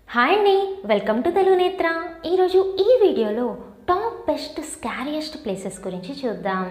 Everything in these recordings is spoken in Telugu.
హాయ్ అండి వెల్కమ్ టు తెలుగు నేత్ర ఈరోజు ఈ వీడియోలో టాప్ బెస్ట్ స్కారియస్ట్ ప్లేసెస్ గురించి చూద్దాం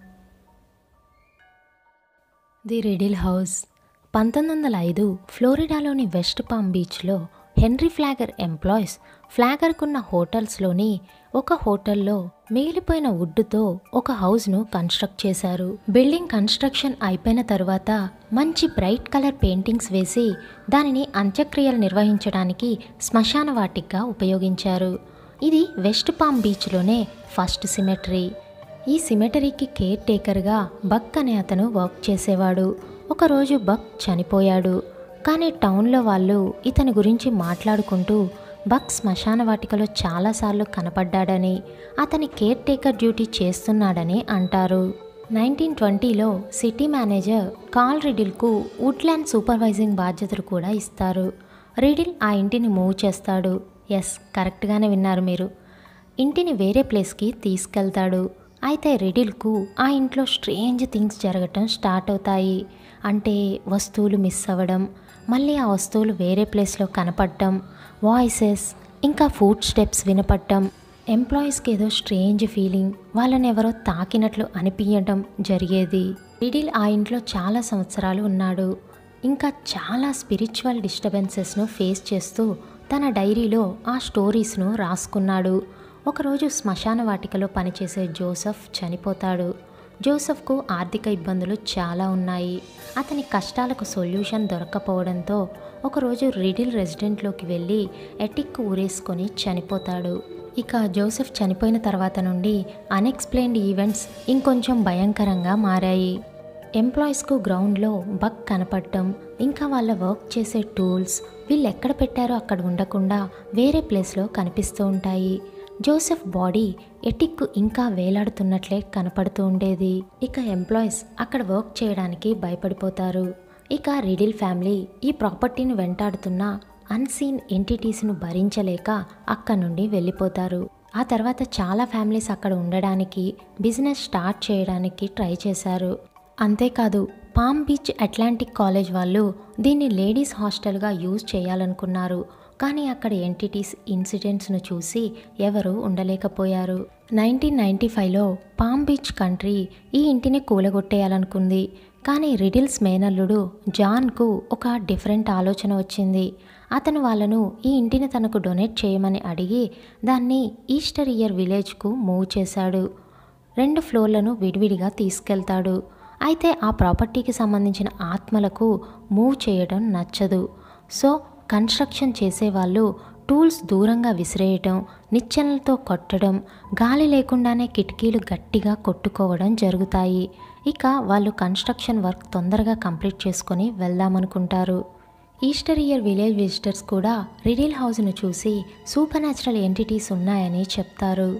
ది రెడిల్ హౌస్ పంతొమ్మిది వందల ఐదు ఫ్లోరిడాలోని వెస్ట్ పామ్ బీచ్లో హెన్రీ ఫ్లాగర్ ఎంప్లాయీస్ ఫ్లాగర్కున్న హోటల్స్లోని ఒక హోటల్లో మిగిలిపోయిన వుడ్తో ఒక హౌస్ను కన్స్ట్రక్ట్ చేశారు బిల్డింగ్ కన్స్ట్రక్షన్ అయిపోయిన తరువాత మంచి బ్రైట్ కలర్ పెయింటింగ్స్ వేసి దానిని అంత్యక్రియలు నిర్వహించడానికి శ్మశాన వాటికగా ఉపయోగించారు ఇది వెస్ట్ పామ్ బీచ్లోనే ఫస్ట్ సిమెటరీ ఈ సిమెటరీకి కేర్ టేకర్గా బక్ అనే అతను వర్క్ చేసేవాడు ఒకరోజు బక్ చనిపోయాడు కానీ టౌన్లో వాళ్ళు ఇతని గురించి మాట్లాడుకుంటూ బక్ శ్మశాన వాటికలో చాలాసార్లు కనపడ్డాడని అతని కేర్ టేకర్ డ్యూటీ చేస్తున్నాడని అంటారు నైన్టీన్ ట్వంటీలో సిటీ మేనేజర్ కాల్ రిడిల్కు వుడ్ల్యాండ్ సూపర్వైజింగ్ బాధ్యతలు కూడా ఇస్తారు రిడిల్ ఆ ఇంటిని మూవ్ చేస్తాడు ఎస్ కరెక్ట్గానే విన్నారు మీరు ఇంటిని వేరే ప్లేస్కి తీసుకెళ్తాడు అయితే రిడిల్కు ఆ ఇంట్లో స్ట్రేంజ్ థింగ్స్ జరగటం స్టార్ట్ అవుతాయి అంటే వస్తువులు మిస్ అవ్వడం మళ్ళీ ఆ వస్తువులు వేరే ప్లేస్లో కనపడటం వాయిసెస్ ఇంకా ఫుడ్ స్టెప్స్ వినపడటం ఎంప్లాయీస్కి ఏదో స్ట్రేంజ్ ఫీలింగ్ వాళ్ళని ఎవరో తాకినట్లు అనిపించడం జరిగేది రిడిల్ ఆ ఇంట్లో చాలా సంవత్సరాలు ఉన్నాడు ఇంకా చాలా స్పిరిచువల్ డిస్టర్బెన్సెస్ను ఫేస్ చేస్తూ తన డైరీలో ఆ స్టోరీస్ను రాసుకున్నాడు ఒకరోజు శ్మశాన వాటికలో పనిచేసే జోసఫ్ చనిపోతాడు జోసఫ్కు ఆర్థిక ఇబ్బందులు చాలా ఉన్నాయి అతని కష్టాలకు సొల్యూషన్ దొరక్కపోవడంతో ఒకరోజు రిడిల్ రెసిడెంట్లోకి వెళ్ళి ఎటిక్ ఊరేసుకొని చనిపోతాడు ఇక జోసెఫ్ చనిపోయిన తర్వాత నుండి అన్ఎక్స్ప్లెయిన్డ్ ఈవెంట్స్ ఇంకొంచెం భయంకరంగా మారాయి ఎంప్లాయీస్కు గ్రౌండ్లో బక్ కనపడటం ఇంకా వాళ్ళ వర్క్ చేసే టూల్స్ వీళ్ళు ఎక్కడ పెట్టారో అక్కడ ఉండకుండా వేరే ప్లేస్లో కనిపిస్తూ ఉంటాయి జోసెఫ్ బాడీ ఎటిక్ ఇంకా వేలాడుతున్నట్లే కనపడుతూ ఉండేది ఇక ఎంప్లాయీస్ అక్కడ వర్క్ చేయడానికి భయపడిపోతారు ఇక రిడిల్ ఫ్యామిలీ ఈ ప్రాపర్టీని వెంటాడుతున్న అన్సీన్ ఎంటిటీస్ను భరించలేక అక్కడ నుండి వెళ్ళిపోతారు ఆ తర్వాత చాలా ఫ్యామిలీస్ అక్కడ ఉండడానికి బిజినెస్ స్టార్ట్ చేయడానికి ట్రై చేశారు అంతేకాదు పామ్ బీచ్ అట్లాంటిక్ కాలేజ్ వాళ్ళు దీన్ని లేడీస్ హాస్టల్గా యూజ్ చేయాలనుకున్నారు కానీ అక్కడ ఎంటిటీస్ ఇన్సిడెంట్స్ను చూసి ఎవరూ ఉండలేకపోయారు నైన్టీన్ నైంటీ ఫైవ్లో పామ్ బీచ్ కంట్రీ ఈ ఇంటిని కూలగొట్టేయాలనుకుంది కానీ రిడిల్స్ మేనల్లుడు జాన్కు ఒక డిఫరెంట్ ఆలోచన వచ్చింది అతను వాళ్ళను ఈ ఇంటిని తనకు డొనేట్ చేయమని అడిగి దాన్ని ఈస్టర్ ఇయర్ విలేజ్కు మూవ్ చేశాడు రెండు ఫ్లోర్లను విడివిడిగా తీసుకెళ్తాడు అయితే ఆ ప్రాపర్టీకి సంబంధించిన ఆత్మలకు మూవ్ చేయడం నచ్చదు సో కన్స్ట్రక్షన్ చేసేవాళ్ళు టూల్స్ దూరంగా విసిరేయటం నిచ్చెనలతో కొట్టడం గాలి లేకుండానే కిటికీలు గట్టిగా కొట్టుకోవడం జరుగుతాయి ఇక వాళ్ళు కన్స్ట్రక్షన్ వర్క్ తొందరగా కంప్లీట్ చేసుకొని వెళ్దామనుకుంటారు ఈస్టర్ ఇయర్ విలేజ్ విజిటర్స్ కూడా రిడిల్ హౌస్ను చూసి సూపర్ న్యాచురల్ ఎంటిటీస్ ఉన్నాయని చెప్తారు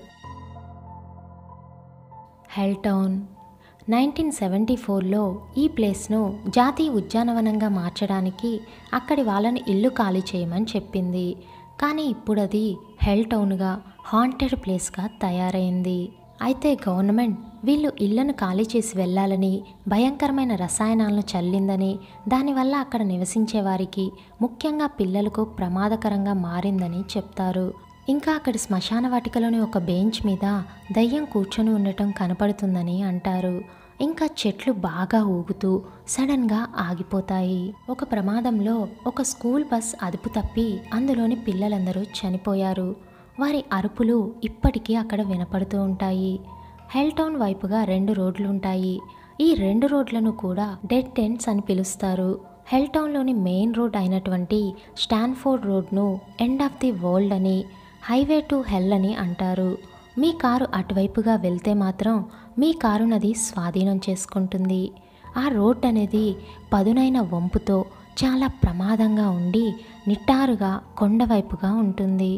హెల్ టౌన్ నైన్టీన్ సెవెంటీ ఫోర్లో ఈ ప్లేస్ను జాతీయ ఉద్యానవనంగా మార్చడానికి అక్కడి వాళ్ళని ఇల్లు ఖాళీ చేయమని చెప్పింది కానీ ఇప్పుడు అది హెల్ టౌన్గా హాంటెడ్ ప్లేస్గా తయారైంది అయితే గవర్నమెంట్ వీళ్ళు ఇళ్లను ఖాళీ చేసి వెళ్ళాలని భయంకరమైన రసాయనాలను చల్లిందని దానివల్ల అక్కడ నివసించే వారికి ముఖ్యంగా పిల్లలకు ప్రమాదకరంగా మారిందని చెప్తారు ఇంకా అక్కడి శ్మశాన వాటికలోని ఒక బెంచ్ మీద దయ్యం కూర్చొని ఉండటం కనపడుతుందని అంటారు ఇంకా చెట్లు బాగా ఊగుతూ సడన్గా ఆగిపోతాయి ఒక ప్రమాదంలో ఒక స్కూల్ బస్ అదుపు తప్పి అందులోని పిల్లలందరూ చనిపోయారు వారి అరుపులు ఇప్పటికీ అక్కడ వినపడుతూ ఉంటాయి హెల్ టౌన్ వైపుగా రెండు రోడ్లు ఉంటాయి ఈ రెండు రోడ్లను కూడా డెడ్ టెంట్స్ అని పిలుస్తారు హెల్ టౌన్లోని మెయిన్ రోడ్ అయినటువంటి స్టాన్ఫోర్డ్ రోడ్ను ఎండ్ ఆఫ్ ది వరల్డ్ అని హైవే టు హెల్ అని అంటారు మీ కారు అటువైపుగా వెళ్తే మాత్రం మీ కారు నది స్వాధీనం చేసుకుంటుంది ఆ రోడ్ అనేది పదునైన వంపుతో చాలా ప్రమాదంగా ఉండి నిట్టారుగా కొండవైపుగా ఉంటుంది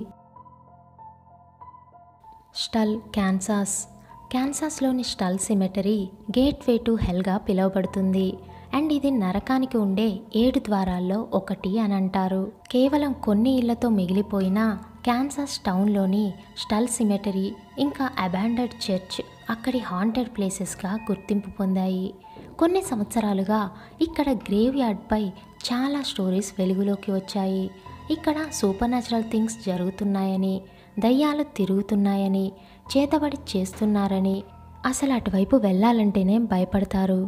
స్టల్ క్యాన్సాస్ క్యాన్సాస్లోని Stull cemetery gateway to హెల్గా పిలువబడుతుంది అండ్ ఇది నరకానికి ఉండే ఏడు ద్వారాల్లో ఒకటి అని అంటారు కేవలం కొన్ని ఇళ్లతో మిగిలిపోయిన క్యాన్సాస్ టౌన్లోని స్టల్ సిమెటరీ ఇంకా అబాండెడ్ చర్చ్ అక్కడి హాంటెడ్ ప్లేసెస్గా గుర్తింపు పొందాయి కొన్ని సంవత్సరాలుగా ఇక్కడ గ్రేవ్ యార్డ్పై చాలా స్టోరీస్ వెలుగులోకి వచ్చాయి ఇక్కడ సూపర్ న్యాచురల్ థింగ్స్ జరుగుతున్నాయని దయ్యాలు తిరుగుతున్నాయని చేతబడి చేస్తున్నారని అసలు అటువైపు వెళ్ళాలంటేనే భయపడతారు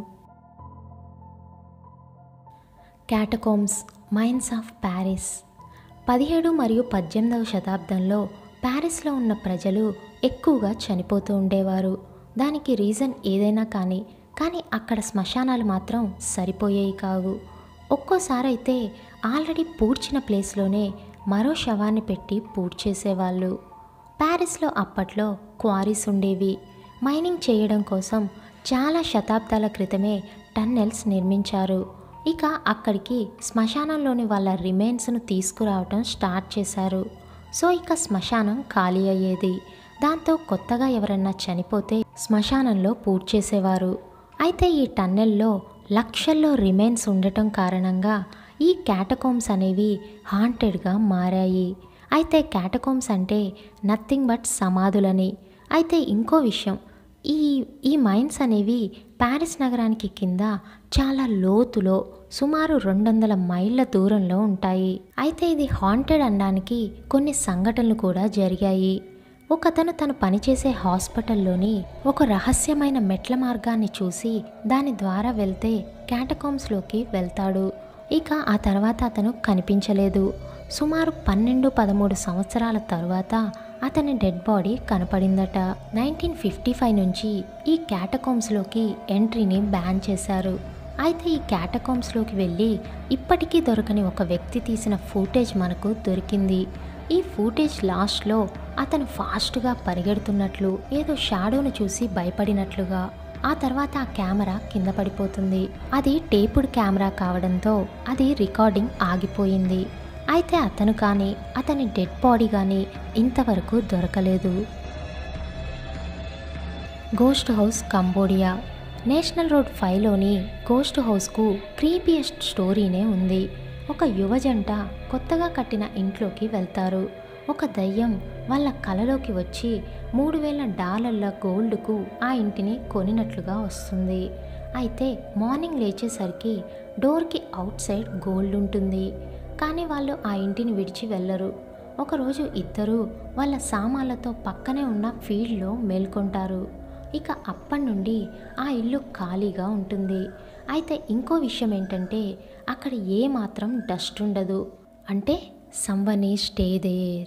క్యాటకోమ్స్ మైన్స్ ఆఫ్ ప్యారిస్ పదిహేడు మరియు పద్దెనిమిదవ శతాబ్దంలో ప్యారిస్లో ఉన్న ప్రజలు ఎక్కువగా చనిపోతూ ఉండేవారు దానికి రీజన్ ఏదైనా కానీ కానీ అక్కడ శ్మశానాలు మాత్రం సరిపోయేవి కావు ఒక్కోసారి అయితే ఆల్రెడీ పూడ్చిన ప్లేస్లోనే మరో శవాన్ని పెట్టి పూడ్చేసేవాళ్ళు ప్యారిస్లో అప్పట్లో క్వారీస్ ఉండేవి మైనింగ్ చేయడం కోసం చాలా శతాబ్దాల క్రితమే టన్నెల్స్ నిర్మించారు ఇక అక్కడికి శ్మశానంలోని వాళ్ళ రిమైన్స్ను తీసుకురావటం స్టార్ట్ చేశారు సో ఇక శ్మశానం ఖాళీ అయ్యేది దాంతో కొత్తగా ఎవరన్నా చనిపోతే శ్మశానంలో పూర్తి చేసేవారు అయితే ఈ టన్నెల్లో లక్షల్లో రిమైన్స్ ఉండటం కారణంగా ఈ క్యాటకోమ్స్ అనేవి హాంటెడ్గా మారాయి అయితే క్యాటకోమ్స్ అంటే నథింగ్ బట్ సమాధులని అయితే ఇంకో విషయం ఈ ఈ మైన్స్ అనేవి ప్యారిస్ నగరానికి కింద చాలా లోతులో సుమారు రెండు వందల మైళ్ళ దూరంలో ఉంటాయి అయితే ఇది హాంటెడ్ అనడానికి కొన్ని సంఘటనలు కూడా జరిగాయి ఒకతను తను పనిచేసే హాస్పిటల్లోని ఒక రహస్యమైన మెట్ల మార్గాన్ని చూసి దాని ద్వారా వెళ్తే క్యాటకామ్స్లోకి వెళ్తాడు ఇక ఆ తర్వాత అతను కనిపించలేదు సుమారు పన్నెండు పదమూడు సంవత్సరాల తరువాత అతని డెడ్ బాడీ కనపడిందట నైన్టీన్ ఫిఫ్టీ ఫైవ్ నుంచి ఈ క్యాటకామ్స్లోకి ఎంట్రీని బ్యాన్ చేశారు అయితే ఈ క్యాటకామ్స్లోకి వెళ్ళి ఇప్పటికీ దొరకని ఒక వ్యక్తి తీసిన ఫూటేజ్ మనకు దొరికింది ఈ ఫూటేజ్ లాస్ట్లో అతను ఫాస్ట్గా పరిగెడుతున్నట్లు ఏదో షాడోను చూసి భయపడినట్లుగా ఆ తర్వాత ఆ కెమెరా కింద పడిపోతుంది అది టేపుడ్ కెమెరా కావడంతో అది రికార్డింగ్ ఆగిపోయింది అయితే అతను కానీ అతని డెడ్ బాడీ కానీ ఇంతవరకు దొరకలేదు ghost house Cambodia national road ఫైవ్లోని గోస్ట్ హౌస్కు క్రీపియస్ట్ స్టోరీనే ఉంది ఒక యువజంట కొత్తగా కట్టిన ఇంట్లోకి వెళ్తారు ఒక దయ్యం వాళ్ళ కలలోకి వచ్చి మూడు వేల డాలర్ల గోల్డ్కు ఆ ఇంటిని కొనినట్లుగా వస్తుంది అయితే మార్నింగ్ లేచేసరికి డోర్కి అవుట్ సైడ్ గోల్డ్ ఉంటుంది కానీ వాళ్ళు ఆ ఇంటిని విడిచి వెళ్ళరు ఒకరోజు ఇద్దరు వాళ్ళ సామాన్లతో పక్కనే ఉన్న ఫీల్డ్లో మేల్కొంటారు ఇక అప్పటి నుండి ఆ ఇల్లు ఖాళీగా ఉంటుంది అయితే ఇంకో విషయం ఏంటంటే అక్కడ ఏ మాత్రం డస్ట్ ఉండదు అంటే సంవని స్టే దేర్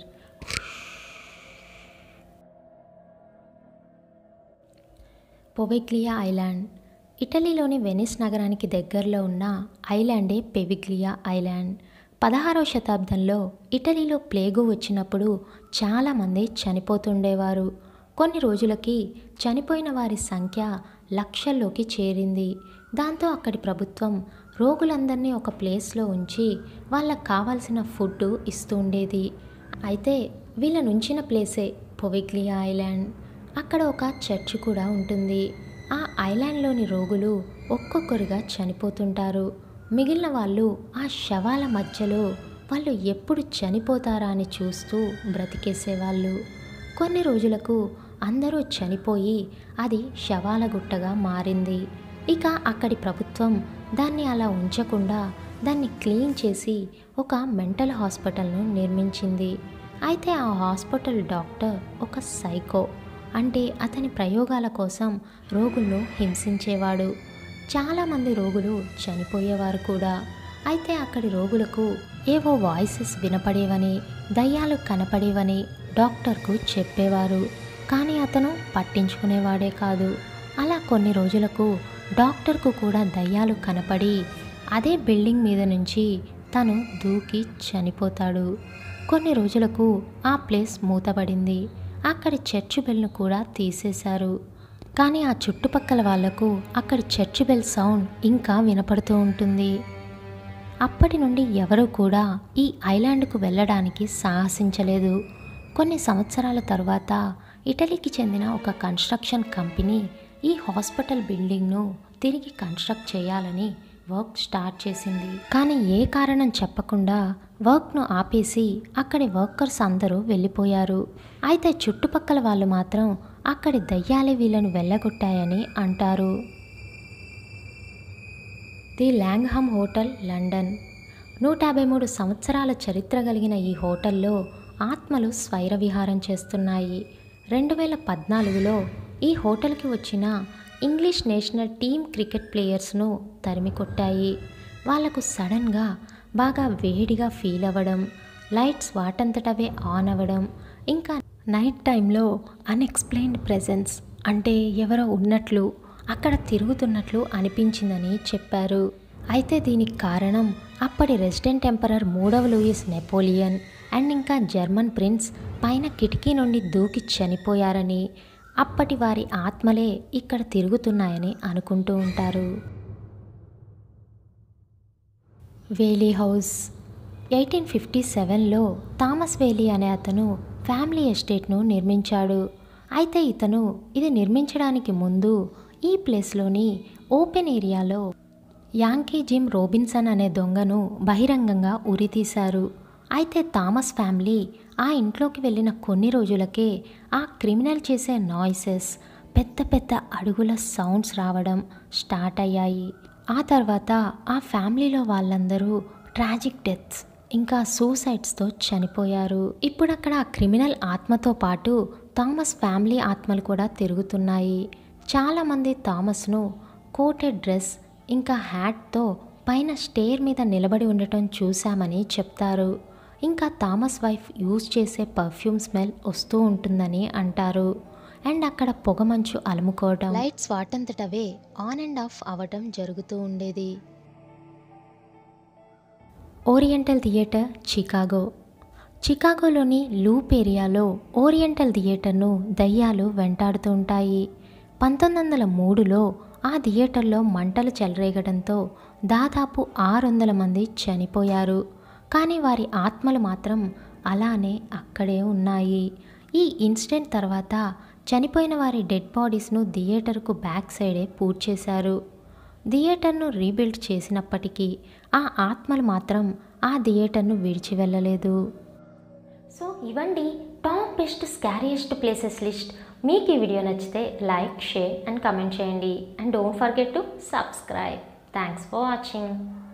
పొవెగ్లియా ఐలాండ్ ఇటలీలోని వెనిస్ నగరానికి దగ్గరలో ఉన్న ఐలాండే పెవిగ్లియా ఐలాండ్ పదహారవ శతాబ్దంలో ఇటలీలో ప్లేగు వచ్చినప్పుడు చాలామంది చనిపోతుండేవారు కొన్ని రోజులకి చనిపోయిన వారి సంఖ్య లక్షల్లోకి చేరింది దాంతో అక్కడి ప్రభుత్వం రోగులందరినీ ఒక ప్లేస్లో ఉంచి వాళ్ళకు కావాల్సిన ఫుడ్ ఇస్తూ ఉండేది అయితే వీళ్ళ ఉంచిన ప్లేసే పొవిగ్లియా ఐలాండ్ అక్కడ ఒక చర్చ్ కూడా ఉంటుంది ఆ ఐలాండ్లోని రోగులు ఒక్కొక్కరుగా చనిపోతుంటారు మిగిలిన వాళ్ళు ఆ శవాల మధ్యలో వాళ్ళు ఎప్పుడు చనిపోతారా అని చూస్తూ బ్రతికేసేవాళ్ళు కొన్ని రోజులకు అందరూ చనిపోయి అది శవాల గుట్టగా మారింది ఇక అక్కడి ప్రభుత్వం దాన్ని అలా ఉంచకుండా దాన్ని క్లీన్ చేసి ఒక మెంటల్ హాస్పిటల్ను నిర్మించింది అయితే ఆ హాస్పిటల్ డాక్టర్ ఒక సైకో అంటే అతని ప్రయోగాల కోసం రోగులను హింసించేవాడు చాలామంది రోగులు చనిపోయేవారు కూడా అయితే అక్కడి రోగులకు ఏవో వాయిసెస్ వినపడేవని దయ్యాలు కనపడేవని డాక్టర్కు చెప్పేవారు కానీ అతను పట్టించుకునేవాడే కాదు అలా కొన్ని రోజులకు డాక్టర్కు కూడా దయ్యాలు కనపడి అదే బిల్డింగ్ మీద నుంచి తను దూకి చనిపోతాడు కొన్ని రోజులకు ఆ ప్లేస్ మూతబడింది అక్కడి చర్చ్ బెల్ను కూడా తీసేశారు కానీ ఆ చుట్టుపక్కల వాళ్లకు అక్కడి చర్చ్ బెల్ సౌండ్ ఇంకా వినపడుతూ ఉంటుంది అప్పటి నుండి ఎవరూ కూడా ఈ ఐలాండ్కు వెళ్ళడానికి సాహసించలేదు కొన్ని సంవత్సరాల తర్వాత ఇటలీకి చెందిన ఒక కన్స్ట్రక్షన్ కంపెనీ ఈ హాస్పిటల్ బిల్డింగ్ను తిరిగి కన్స్ట్రక్ట్ చేయాలని వర్క్ స్టార్ట్ చేసింది కానీ ఏ కారణం చెప్పకుండా వర్క్ను ఆపేసి అక్కడి వర్కర్స్ అందరూ వెళ్ళిపోయారు అయితే చుట్టుపక్కల వాళ్ళు మాత్రం అక్కడి దయ్యాలే వీళ్ళను వెళ్ళగొట్టాయని అంటారు ది ల్యాంగ్హమ్ హోటల్ లండన్ నూట యాభై మూడు సంవత్సరాల చరిత్ర కలిగిన ఈ హోటల్లో ఆత్మలు స్వైర విహారం చేస్తున్నాయి రెండు వేల పద్నాలుగులో ఈ హోటల్కి వచ్చిన ఇంగ్లీష్ నేషనల్ టీమ్ క్రికెట్ ప్లేయర్స్ను తరిమి కొట్టాయి వాళ్లకు సడన్గా బాగా వేడిగా ఫీల్ అవ్వడం లైట్స్ వాటంతటవే ఆన్ అవ్వడం ఇంకా నైట్ టైంలో అన్ఎక్స్ప్లెయిన్డ్ ప్రెజెన్స్ అంటే ఎవరో ఉన్నట్లు అక్కడ తిరుగుతున్నట్లు అనిపించిందని చెప్పారు అయితే దీనికి కారణం అప్పటి రెసిడెంట్ ఎంపరర్ మూడవ లూయిస్ నెపోలియన్ అండ్ ఇంకా జర్మన్ ప్రిన్స్ పైన కిటికీ నుండి దూకి చనిపోయారని అప్పటి వారి ఆత్మలే ఇక్కడ తిరుగుతున్నాయని అనుకుంటూ ఉంటారు వేలీ హౌస్ ఎయిటీన్ ఫిఫ్టీ సెవెన్లో థామస్ వేలీ అనే అతను ఫ్యామిలీ ఎస్టేట్ను నిర్మించాడు అయితే ఇతను ఇది నిర్మించడానికి ముందు ఈ ప్లేస్లోని ఓపెన్ ఏరియాలో యాంకీ జిమ్ రోబిన్సన్ అనే దొంగను బహిరంగంగా ఉరితీశారు అయితే థామస్ ఫ్యామిలీ ఆ ఇంట్లోకి వెళ్ళిన కొన్ని రోజులకే ఆ క్రిమినల్ చేసే నాయిసెస్ పెద్ద పెద్ద అడుగుల సౌండ్స్ రావడం స్టార్ట్ అయ్యాయి ఆ తర్వాత ఆ ఫ్యామిలీలో వాళ్ళందరూ ట్రాజిక్ డెత్స్ ఇంకా సూసైడ్స్తో చనిపోయారు ఇప్పుడు అక్కడ ఆ క్రిమినల్ ఆత్మతో పాటు థామస్ ఫ్యామిలీ ఆత్మలు కూడా తిరుగుతున్నాయి చాలామంది థామస్ను కోటెడ్ డ్రెస్ ఇంకా హ్యాట్తో పైన స్టేర్ మీద నిలబడి ఉండటం చూశామని చెప్తారు ఇంకా థామస్ వైఫ్ యూజ్ చేసే పర్ఫ్యూమ్ స్మెల్ వస్తూ ఉంటుందని అంటారు అండ్ అక్కడ పొగమంచు అలుముకోవడం లైట్స్ వాటంతటవే ఆన్ అండ్ ఆఫ్ అవ్వటం జరుగుతూ ఉండేది ఓరియంటల్ థియేటర్ చికాగో చికాగోలోని లూప్ ఏరియాలో ఓరియంటల్ థియేటర్ను దయ్యాలు వెంటాడుతూ ఉంటాయి పంతొమ్మిది వందల మూడులో ఆ థియేటర్లో మంటలు చెలరేగడంతో దాదాపు ఆరు వందల మంది చనిపోయారు కానీ వారి ఆత్మలు మాత్రం అలానే అక్కడే ఉన్నాయి ఈ ఇన్సిడెంట్ తర్వాత చనిపోయిన వారి డెడ్ బాడీస్ను థియేటర్కు బ్యాక్ సైడే పూడ్ చేశారు థియేటర్ను రీబిల్డ్ చేసినప్పటికీ ఆ ఆత్మలు మాత్రం ఆ థియేటర్ను విడిచి వెళ్ళలేదు సో ఇవండి top best scariest places list మీకు ఈ వీడియో నచ్చితే లైక్ షేర్ అండ్ కమెంట్ చేయండి and don't forget to subscribe thanks for watching